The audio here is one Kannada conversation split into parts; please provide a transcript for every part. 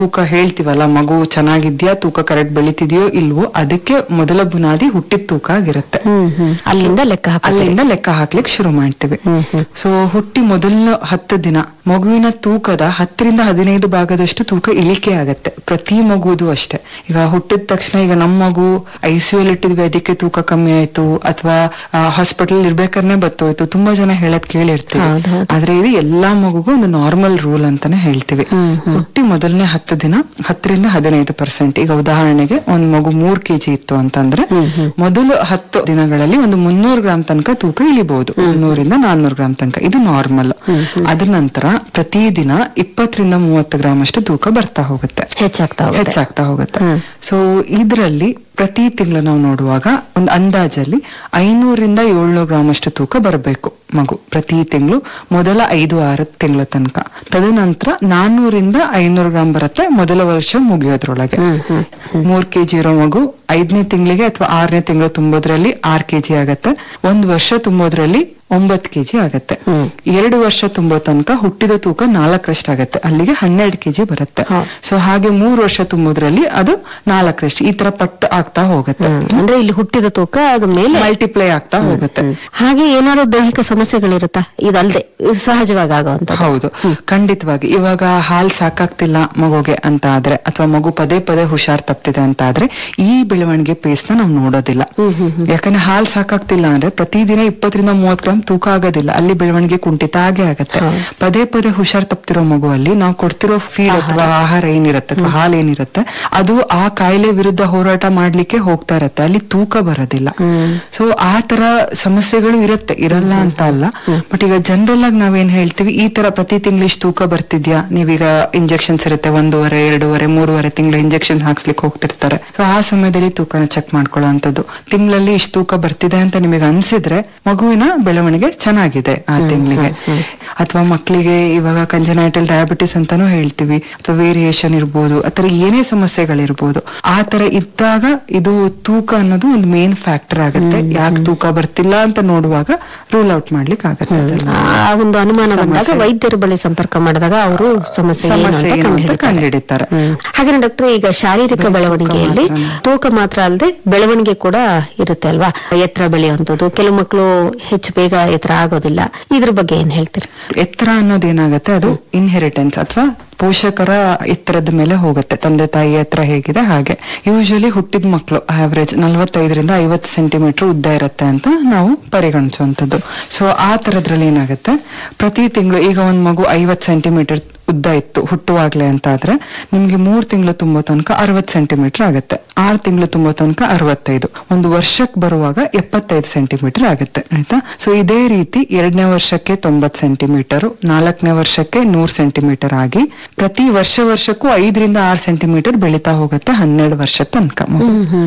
ತೂಕ ಹೇಳ್ತೀವಲ್ಲ ಮಗು ಚೆನ್ನಾಗಿದ್ಯಾ ತೂಕ ಕರೆಕ್ಟ್ ಬೆಳಿತಿದ್ಯೋ ಇಲ್ವೋ ಅದಕ್ಕೆ ಮೊದಲ ಬುನಾದಿ ಹುಟ್ಟಿದ ತೂಕ ಆಗಿರುತ್ತೆ ಹ್ಮ್ ಹ್ಮ್ ಅಲ್ಲಿಂದ ಲೆಕ್ಕ ಹಾಕಿ ಅಲ್ಲಿಂದ ಲೆಕ್ಕ ಹಾಕ್ಲಿಕ್ಕೆ ಶುರು ಮಾಡ್ತೀವಿ ಸೊ ಹುಟ್ಟಿ ಮೊದಲನ ಹತ್ತು ದಿನ ಮಗುವಿನ ತೂಕದ ಹತ್ತರಿಂದ ಹದಿನೈದು ಭಾಗದಷ್ಟು ತೂಕ ಇಳಿಕೆ ಆಗತ್ತೆ ಪ್ರತಿ ಮಗುದು ಅಷ್ಟೇ ಈಗ ಹುಟ್ಟಿದ ತಕ್ಷಣ ಈಗ ನಮ್ಮ ಮಗು ಐಸಿಯು ಅಲ್ಲಿ ಇಟ್ಟಿದ್ವಿ ಅದಕ್ಕೆ ತೂಕ ಕಮ್ಮಿ ಆಯ್ತು ಅಥವಾ ಹಾಸ್ಪಿಟಲ್ ಇರ್ಬೇಕಾದ್ರೆ ಬತ್ತೋಯ್ತು ತುಂಬಾ ಜನ ಹೇಳದ್ ಕೇಳಿರ್ತೀವಿ ಹೌದು, ಹೌದು. ಆದ್ರೆ ಇದು ಎಲ್ಲಾ ಮಗುಗೂ ಒಂದು ನಾರ್ಮಲ್ ರೂಲ್ ಅಂತಾನೆ ಹೇಳ್ತೀವಿ ಹುಟ್ಟಿ ಮೊದಲನೇ ಹತ್ತು ದಿನ ಹತ್ತರಿಂದ ಹದಿನೈದು ಪರ್ಸೆಂಟ್ ಈಗ ಉದಾಹರಣೆಗೆ ಒಂದ್ ಮಗು ಮೂರ್ ಕೆಜಿ ಇತ್ತು ಅಂತಂದ್ರೆ ಮೊದಲು ಹತ್ತು ದಿನಗಳಲ್ಲಿ ಒಂದು ಮುನ್ನೂರು ಗ್ರಾಮ್ ತನಕ ತೂಕ ಇಳಿಬಹುದು ಮುನ್ನೂರಿಂದ ನಾನ್ನೂರು ಗ್ರಾಮ್ ತನಕ ಇದು ನಾರ್ಮಲ್ ಅದ್ರ ನಂತರ ಪ್ರತಿದಿನ ಇಪ್ಪತ್ತರಿಂದ ಮೂವತ್ತು ಗ್ರಾಮ್ ಅಷ್ಟು ತೂಕ ಬರ್ತಾ ಹೋಗುತ್ತೆ ಹೆಚ್ಚಾಗ್ತಾ ಹೋಗುತ್ತೆ ಹೆಚ್ಚಾಗ್ತಾ ಹೋಗುತ್ತೆ ಸೊ ಇದರಲ್ಲಿ ಪ್ರತಿ ತಿಂಗಳು ನಾವು ನೋಡುವಾಗ ಒಂದು ಅಂದಾಜಲ್ಲಿ ಐನೂರಿಂದ ಏಳ್ನೂರು ಗ್ರಾಮ್ ಅಷ್ಟು ತೂಕ ಬರಬೇಕು ಮಗು ಪ್ರತಿ ತಿಂಗಳು ಮೊದಲ ಐದು ಆರು ತಿಂಗಳ ತನಕ ತದನಂತರ ನಾನ್ನೂರಿಂದ ಐನೂರು ಗ್ರಾಮ್ ಬರುತ್ತೆ ಮೊದಲ ವರ್ಷ ಮುಗಿಯೋದ್ರೊಳಗೆ ಮೂರ್ ಕೆಜಿ ಇರೋ ಮಗು ಐದನೇ ತಿಂಗಳಿಗೆ ಅಥವಾ ಆರನೇ ತಿಂಗಳು ತುಂಬೋದ್ರಲ್ಲಿ ಆರ್ ಕೆಜಿ ಆಗತ್ತೆ ಒಂದ್ ವರ್ಷ ತುಂಬೋದ್ರಲ್ಲಿ ಒಂಬತ್ತು ಕೆಜಿ ಆಗತ್ತೆ ಎರಡು ವರ್ಷ ತುಂಬೋ ತನಕ ಹುಟ್ಟಿದ ತೂಕ ನಾಲ್ಕರಷ್ಟಾಗತ್ತೆ ಅಲ್ಲಿಗೆ ಹನ್ನೆರಡು ಕೆಜಿ ಬರುತ್ತೆ ಸೊ ಹಾಗೆ ಮೂರು ವರ್ಷ ತುಂಬೋದ್ರಲ್ಲಿ ಅದು ನಾಲ್ಕರಷ್ಟು ಈ ತರ ಪಟ್ಟು ಆಗ್ತಾ ಹೋಗುತ್ತೆ ಅಂದ್ರೆ ಇಲ್ಲಿ ಹುಟ್ಟಿದ ತೂಕ ಅದ ಮೇಲೆ ಮಲ್ಟಿಪ್ಲೈ ಆಗ್ತಾ ಹೋಗುತ್ತೆ ಹಾಗೆ ಏನಾದ್ರು ದೈಹಿಕ ಸಮಸ್ಯೆಗಳಿರುತ್ತಾ ಇದಲ್ದೆ ಸಹಜವಾಗಿ ಆಗುವಂತ ಹೌದು ಖಂಡಿತವಾಗಿ ಇವಾಗ ಹಾಲ್ ಸಾಕಾಗ್ತಿಲ್ಲ ಮಗುಗೆ ಅಂತ ಆದ್ರೆ ಅಥವಾ ಮಗು ಪದೇ ಪದೇ ಹುಷಾರ್ ತಪ್ತಿದೆ ಅಂತ ಆದ್ರೆ ಈ ಬೆಳವಣಿಗೆ ಪೇಸ್ ನ ನಾವು ನೋಡೋದಿಲ್ಲ ಯಾಕಂದ್ರೆ ಹಾಲ್ ಸಾಕಾಗ್ತಿಲ್ಲ ಅಂದ್ರೆ ಪ್ರತಿದಿನ ಇಪ್ಪತ್ತರಿಂದ ಮೂವತ್ ಗ್ರಾಮ್ ತೂಕ ಆಗೋದಿಲ್ಲ ಅಲ್ಲಿ ಬೆಳವಣಿಗೆ ಕುಂಠಿತ ಆಗೇ ಆಗತ್ತೆ ಪದೇ ಪದೇ ಹುಷಾರ್ ತಪ್ತಿರೋ ಮಗುವಲ್ಲಿ ನಾವು ಕೊಡ್ತಿರೋ ಫೀಡ್ ಅಥವಾ ಆಹಾರ ಏನಿರುತ್ತೆ ಅಥವಾ ಹಾಲ್ ಏನಿರುತ್ತೆ ಅದು ಆ ಕಾಯಿಲೆ ವಿರುದ್ಧ ಹೋರಾಟ ಮಾಡ್ಲಿಕ್ಕೆ ಹೋಗ್ತಾ ಇರತ್ತೆ ಅಲ್ಲಿ ತೂಕ ಬರೋದಿಲ್ಲ ಸೊ ಆ ತರ ಸಮಸ್ಯೆಗಳು ಇರುತ್ತೆ ಇರಲ್ಲ ಅಂತ ಅಲ್ಲ ಬಟ್ ಈಗ ಜನರಲ್ ಆಗಿ ನಾವೇನ್ ಹೇಳ್ತೀವಿ ಈ ತರ ಪ್ರತಿ ತಿಂಗಳು ಇಷ್ಟು ತೂಕ ಬರ್ತಿದ್ಯಾ ನೀವೀಗ ಇಂಜೆಕ್ಷನ್ಸ್ ಇರುತ್ತೆ ಒಂದೂವರೆ ಎರಡೂವರೆ ಮೂರುವರೆ ತಿಂಗಳ ಇಂಜೆಕ್ಷನ್ ಹಾಕ್ಸ್ಲಿಕ್ಕೆ ಹೋಗ್ತಿರ್ತಾರೆ ಸೊ ಆ ಸಮಯದಲ್ಲಿ ತೂಕನ ಚೆಕ್ ಮಾಡ್ಕೊಳ್ಳೋ ಅಂತದ್ದು ತಿಂಗಳಲ್ಲಿ ಇಷ್ಟು ತೂಕ ಬರ್ತಿದೆ ಅಂತ ನಿಮಗೆ ಅನ್ಸಿದ್ರೆ ಮಗುವಿನ ಬೆಳವಣಿಗೆ ಚೆನ್ನಾಗಿದೆ ಆ ತಿಂಗಳಿಗೆ ಅಥವಾ ಮಕ್ಕಳಿಗೆ ಇವಾಗ ಕಂಜನೈಟಲ್ ಡಯಾಬಿಟಿಸ್ ಅಂತಾನೂ ಹೇಳ್ತೀವಿ ಅಥವಾ ವೇರಿಯೇಷನ್ ಇರ್ಬೋದು ಅಥವಾ ಏನೇ ಸಮಸ್ಯೆಗಳಿರ್ಬೋದು ಆ ತರ ಇದ್ದಾಗ ಇದು ತೂಕ ಅನ್ನೋದು ಒಂದು ಮೇನ್ ಫ್ಯಾಕ್ಟರ್ ಆಗುತ್ತೆ ಯಾಕೆ ತೂಕ ಬರ್ತಿಲ್ಲ ಅಂತ ನೋಡುವಾಗ ರೂಲ್ ಔಟ್ ಮಾಡ್ಲಿಕ್ಕೆ ಆಗತ್ತೆ ಅದನ್ನ. ಆ ಒಂದು ಅನುಮಾನ ಬಂದಾಗ ವೈದ್ಯರ ಬಳಿ ಸಂಪರ್ಕ ಮಾಡಿದಾಗ ಅವರು ಸಮಸ್ಯೆ ಏನು ಸಮಸ್ಯೆ ಅಂತ ಏನು ಅಂತ ಕಂಡುಹಿಡಿತಾರೆ. ಕಂಡುಹಿಡಿತಾರೆ ಹಾಗೆ ಡಾಕ್ಟರ್ ಈಗ ಶಾರೀರಿಕ ಬೆಳವಣಿಗೆಯಲ್ಲಿ ತೂಕ ಮಾತ್ರ ಅಲ್ಲದೆ ಬೆಳವಣಿಗೆ ಕೂಡ ಇರುತ್ತೆ ಅಲ್ವಾ ಎತ್ತರ ಬೆಳೆಯುವಂಥದ್ದು ಕೆಲವು ಮಕ್ಕಳು ಹೆಚ್ಚು ಬೇಗ ಎತ್ತರ ಆಗೋದಿಲ್ಲ ಇದ್ರ ಬಗ್ಗೆ ಏನ್ ಹೇಳ್ತೀರಿ ಎತ್ತರ ಅನ್ನೋದೇನಾಗತ್ತೆ ಅದು ಇನ್ಹೆರಿಟೆನ್ಸ್ ಅಥವಾ ಪೋಷಕರ ಎತ್ತರದ ಮೇಲೆ ಹೋಗುತ್ತೆ ತಂದೆ ತಾಯಿ ಎತ್ತರ ಹೇಗಿದೆ ಹಾಗೆ ಯೂಶಲಿ ಹುಟ್ಟಿದ ಮಕ್ಕಳು ಆವರೇಜ್ ನಲವತ್ತೈದರಿಂದ ಐವತ್ತು ಸೆಂಟಿಮೀಟರ್ ಉದ್ದ ಇರುತ್ತೆ ಅಂತ ನಾವು ಪರಿಗಣಿಸುವಂತದ್ದು ಸೊ ಆ ತರದ್ರಲ್ಲಿ ಏನಾಗುತ್ತೆ ಪ್ರತಿ ತಿಂಗಳು ಈಗ ಒಂದ್ ಮಗು ಐವತ್ ಸೆಂಟಿಮೀಟರ್ ಉದ್ದ ಇತ್ತು ಹುಟ್ಟುವಾಗ್ಲೇ ಅಂತ ಆದ್ರೆ ನಿಮ್ಗೆ ಮೂರ್ ತಿಂಗಳು ತುಂಬೋ ತನಕ ಅರವತ್ ಸೆಂಟಿಮೀಟರ್ ಆಗುತ್ತೆ ಆರ್ ತಿಂಗಳು ತುಂಬೋ ತನಕ ಅರವತ್ತೈದು ಒಂದು ವರ್ಷಕ್ಕೆ ಬರುವಾಗ ಎಪ್ಪತ್ತೈದು ಸೆಂಟಿಮೀಟರ್ ಆಗುತ್ತೆ ಆಯ್ತಾ ಸೊ ಇದೇ ರೀತಿ ಎರಡನೇ ವರ್ಷಕ್ಕೆ ತೊಂಬತ್ ಸೆಂಟಿಮೀಟರ್ ನಾಲ್ಕನೇ ವರ್ಷಕ್ಕೆ ನೂರ್ ಸೆಂಟಿಮೀಟರ್ ಆಗಿ ಪ್ರತಿ ವರ್ಷ ವರ್ಷಕ್ಕೂ ಐದರಿಂದ ಆರು ಸೆಂಟಿಮೀಟರ್ ಬೆಳೀತಾ ಹೋಗುತ್ತೆ ಹನ್ನೆರಡು ವರ್ಷ ತನಕ ಮಗು.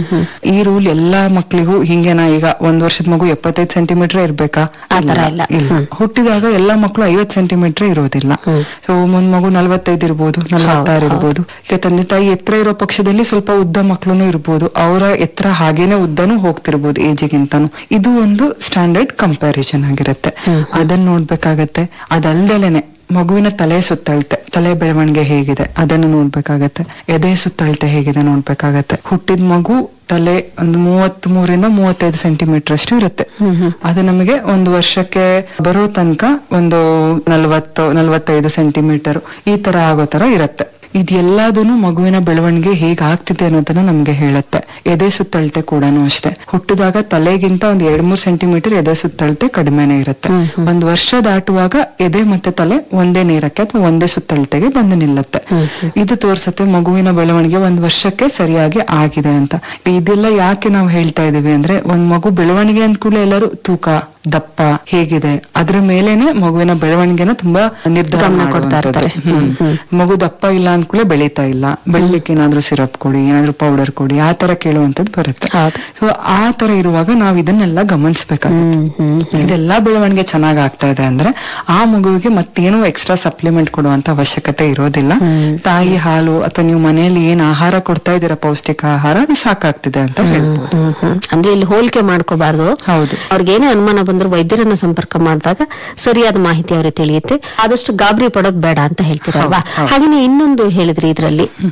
ಈ ರೂಲ್ ಎಲ್ಲಾ ಮಕ್ಕಳಿಗೂ ಹಿಂಗೇನಾ ಈಗ ಒಂದ್ ವರ್ಷದ ಮಗು ಎಪ್ಪತ್ತೈದು ಸೆಂಟಿಮೀಟರ್ ಇರ್ಬೇಕಾ ಆ ತರ ಇಲ್ಲ. ಇಲ್ಲ ಹುಟ್ಟಿದಾಗ ಎಲ್ಲಾ ಮಕ್ಕಳು ಐವತ್ ಸೆಂಟಿಮೀಟರ್ ಇರೋದಿಲ್ಲ ಸೊ ಒಂದ್ ಮಗು ನಲ್ವತ್ತೈದು ಇರ್ಬೋದು ನಲ್ವತ್ತಾರು ಇರ್ಬೋದು ಈಗ ತಂದೆ ತಾಯಿ ಎತ್ತರ ಇರೋ ಪಕ್ಷದಲ್ಲಿ ಸ್ವಲ್ಪ ಉದ್ದ ಮಕ್ಕಳು ಇರ್ಬೋದು ಅವರ ಎತ್ತರ ಹಾಗೇನೆ ಉದ್ದನೂ ಹೋಗ್ತಿರ್ಬೋದು ಏಜಿಗಿಂತನೂ ಇದು ಒಂದು ಸ್ಟ್ಯಾಂಡರ್ಡ್ ಕಂಪ್ಯಾರಿಸನ್ ಆಗಿರುತ್ತೆ ಅದನ್ನ ನೋಡ್ಬೇಕಾಗತ್ತೆ ಅದಲ್ದಲೇನೆ ಮಗುವಿನ ತಲೆ ಸುತ್ತಳತೆ ತಲೆ ಬೆಳವಣಿಗೆ ಹೇಗಿದೆ ಅದನ್ನು ನೋಡ್ಬೇಕಾಗತ್ತೆ ಎದೆ ಸುತ್ತಳತೆ ಹೇಗಿದೆ ನೋಡ್ಬೇಕಾಗತ್ತೆ ಹುಟ್ಟಿದ ಮಗು ತಲೆ ಒಂದು ಮೂವತ್ತ್ ಮೂರಿಂದ ಮೂವತ್ತೈದು ಸೆಂಟಿಮೀಟರ್ ಅಷ್ಟು ಇರುತ್ತೆ ಅದು ನಮಗೆ ಒಂದು ವರ್ಷಕ್ಕೆ ಬರೋ ತನಕ ಒಂದು ನಲವತ್ತು ನಲವತ್ತೈದು ಸೆಂಟಿಮೀಟರ್ ಈ ತರ ಆಗೋ ತರ ಇರುತ್ತೆ ಇದೆಲ್ಲದನ್ನು ಮಗುವಿನ ಬೆಳವಣಿಗೆ ಹೇಗ್ ಆಗ್ತಿದೆ ಅನ್ನೋದನ್ನ ನಮ್ಗೆ ಹೇಳುತ್ತೆ ಎದೆ ಸುತ್ತಳತೆ ಕೂಡ ಅಷ್ಟೇ ಹುಟ್ಟಿದಾಗ ತಲೆಗಿಂತ ಒಂದ್ ಎರಡ್ ಮೂರ್ ಸೆಂಟಿಮೀಟರ್ ಎದೆ ಸುತ್ತಳತೆ ಕಡಿಮೆನೆ ಇರುತ್ತೆ ಒಂದ್ ವರ್ಷ ದಾಟುವಾಗ ಎದೆ ಮತ್ತೆ ತಲೆ ಒಂದೇ ನೇರಕ್ಕೆ ಅಥವಾ ಒಂದೇ ಸುತ್ತಳತೆಗೆ ಬಂದು ನಿಲ್ಲುತ್ತೆ ಇದು ತೋರ್ಸತ್ತೆ ಮಗುವಿನ ಬೆಳವಣಿಗೆ ಒಂದ್ ವರ್ಷಕ್ಕೆ ಸರಿಯಾಗಿ ಆಗಿದೆ ಅಂತ ಇದೆಲ್ಲ ಯಾಕೆ ನಾವು ಹೇಳ್ತಾ ಇದೀವಿ ಅಂದ್ರೆ ಒಂದ್ ಮಗು ಬೆಳವಣಿಗೆ ಅಂದ ಕೂಡಲೇ ಎಲ್ಲರೂ ತೂಕ ದಪ್ಪ ಹೇಗಿದೆ ಅದ್ರ ಮೇಲೇನೆ ಮಗುವಿನ ಬೆಳವಣಿಗೆನ ತುಂಬಾ ನಿರ್ಧಾರ ಗಮನ ಕೊಡ್ತಾ ಮಾಡುವಂಥದ್ದು. ಇರ್ತಾರೆ. ಹ್ಮ್. ಮಗು ದಪ್ಪ ಇಲ್ಲ ಅಂದ್ಕೂಲೆ ಬೆಳೀತಾ ಇಲ್ಲ ಬೆಳಿಲಿಕ್ಕೆ ಏನಾದ್ರೂ ಸಿರಪ್ ಕೊಡಿ ಏನಾದ್ರೂ ಪೌಡರ್ ಕೊಡಿ ಆ ತರ ಕೇಳುವಂತದ್ದು ಬರುತ್ತೆ ಹೌದು. ಸೊ ಆ ತರ ಇರುವಾಗ ನಾವ್ ಇದನ್ನೆಲ್ಲ ಗಮನಿಸ್ಬೇಕಾಗುತ್ತೆ ಇದೆಲ್ಲ ಬೆಳವಣಿಗೆ ಚೆನ್ನಾಗ್ ಆಗ್ತಾ ಇದೆ ಅಂದ್ರೆ ಆ ಮಗುವಿಗೆ ಮತ್ತೇನು ಎಕ್ಸ್ಟ್ರಾ ಸಪ್ಲಿಮೆಂಟ್ ಕೊಡುವಂತ ಅವಶ್ಯಕತೆ ಇರೋದಿಲ್ಲ ತಾಯಿ ಹಾಲು ಅಥವಾ ನೀವು ಮನೆಯಲ್ಲಿ ಏನ್ ಆಹಾರ ಕೊಡ್ತಾ ಇದ್ದೀರಾ ಪೌಷ್ಟಿಕ ಆಹಾರ ಅದು ಸಾಕಾಗ್ತಿದೆ ಅಂತ ಹೇಳ್ಬೋದು ಹ್ಮ್ ಹ್ಮ್ ಅಂದ್ರೆ ಇಲ್ಲಿ ಹೋಲಿಕೆ ಮಾಡ್ಕೋಬಾರ್ದು ಹೌದು ಅವ್ರಿಗೇನೇ ಅನುಮಾನ ಬಂದ್ರು ಬಂದ್ರು ವೈದ್ಯರನ್ನ ಸಂಪರ್ಕ ಮಾಡಿದಾಗ ಸರಿಯಾದ ಮಾಹಿತಿ ಅವರಿಗೆ ತಿಳಿಯುತ್ತೆ ಆದಷ್ಟು ಗಾಬರಿ ಪಡೋದ್ ಬೇಡ ಅಂತ ಹೇಳ್ತೀರಲ್ವಾ ಹಾಗೇನೆ ಇನ್ನೊಂದು ಹೇಳಿದ್ರಿ ಇದರಲ್ಲಿ